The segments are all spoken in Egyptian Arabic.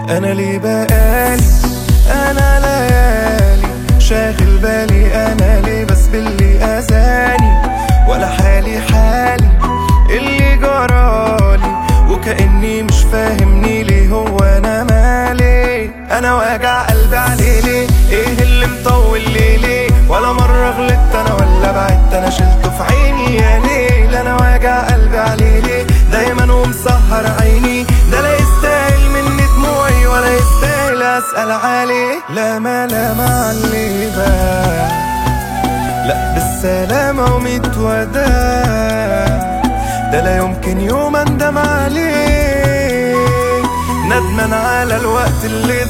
انا ليه بقالي انا ليالي شاغل بالي انا ليه بس باللي اذاني ولا حالي حالي اللي جرالي وكأني مش فاهمني ليه هو انا مالي انا واجع قلبي عليه ليه ايه اللي مطول ليه ليه ولا مرة غلطت انا ولا بعدت انا شلته في عيني يا ليل انا واجع قلبي عليه ليه دايما ومسهر عيني ده لا يستاهل مني دموعي ولا يستاهل اسأل عليه لا ما لا ما اللي بقى لا بالسلامة وميت وداع ده لا يمكن يوم اندم عليه ندمان على الوقت اللي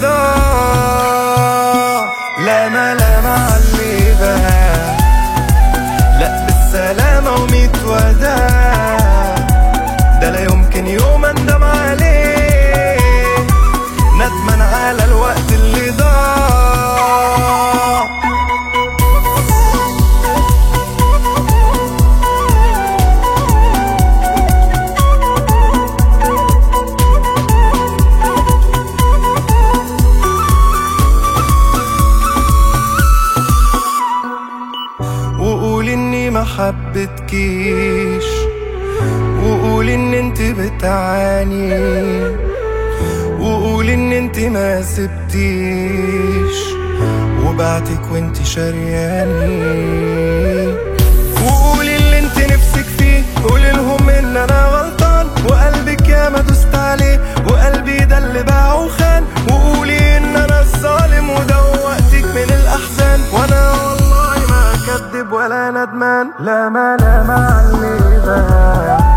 ضاع لا ما لا مع اللي بقى لا بالسلامة وميت وداع ده لا يمكن يوم اندم عليه ندمان على الوقت اللي ضاع وقول اني ما حبتكيش وقول ان انت بتعاني وقول ان انت ما سبتيش وبعتك وانت شرياني وقول اللي انت نفسك فيه قول لهم ان انا غلطان وقلبك يا ما دوست عليه وقلبي ده اللي باع وخان وقولي ان انا الظالم ودوقتك من الاحزان وانا والله ما كدب ولا ندمان لا ما لا ما اللي بقى